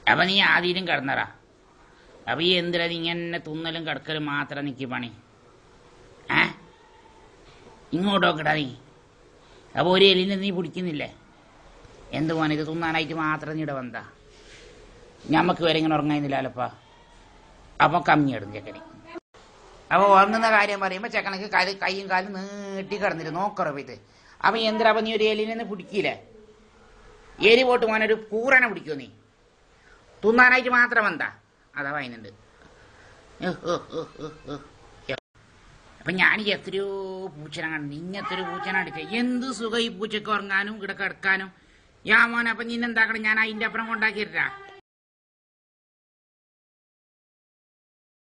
അപ്പൊ നീ ആദ്യം കിടന്നറ അപ്പൊ ഈ എന്തിനാ നീ ഇങ്ങനെ തുന്നലും കിടക്കലും മാത്രം നിക്ക് പണി ഏ ഇങ്ങോട്ടോക്കടാ നീ അപ്പൊ ഒരു എലിനെ നീ പിടിക്കുന്നില്ലേ എന്ത് മോനെ ഇത് തിന്നാനായിട്ട് മാത്രം നീ ഇവിടെ വന്നാ ഞമ്മക്ക് വരെ ഇങ്ങനെ ഉറങ്ങാനില്ലല്ലപ്പാ അപ്പൊ കമ്മിയിടും ചെക്കന് അപ്പൊ ഉറങ്ങുന്ന കാര്യം പറയുമ്പോ ചെക്കനക്ക് കാല് കൈയും കാലും നീട്ടി കിടന്നിട്ട് നോക്കറവ് ഇത് അപ്പൊ എന്തിനാ അപ്പൊ നീ ഒരു എലിനെ പിടിക്കില്ലേ എലി പോട്ട് മോനെ ഒരു കൂറനെ പിടിക്കോ നീ തിന്നാനായിട്ട് മാത്രം വന്നാ അതാ വായനുണ്ട് അപ്പൊ ഞാൻ എത്രയോ പൂച്ചനെ കണ്ടു ഇങ്ങനത്തെ ഒരു പൂച്ചനെ അടിച്ച എന്ത് സുഖം ഈ പൂച്ചക്ക് ഉറങ്ങാനും ഇവിടെ കിടക്കാനും യാ മോനെ അപ്പൊ നിന്നെന്താക്കണം ഞാൻ അതിന്റെ അപ്പുറം കൊണ്ടാക്കിയിട്ടാ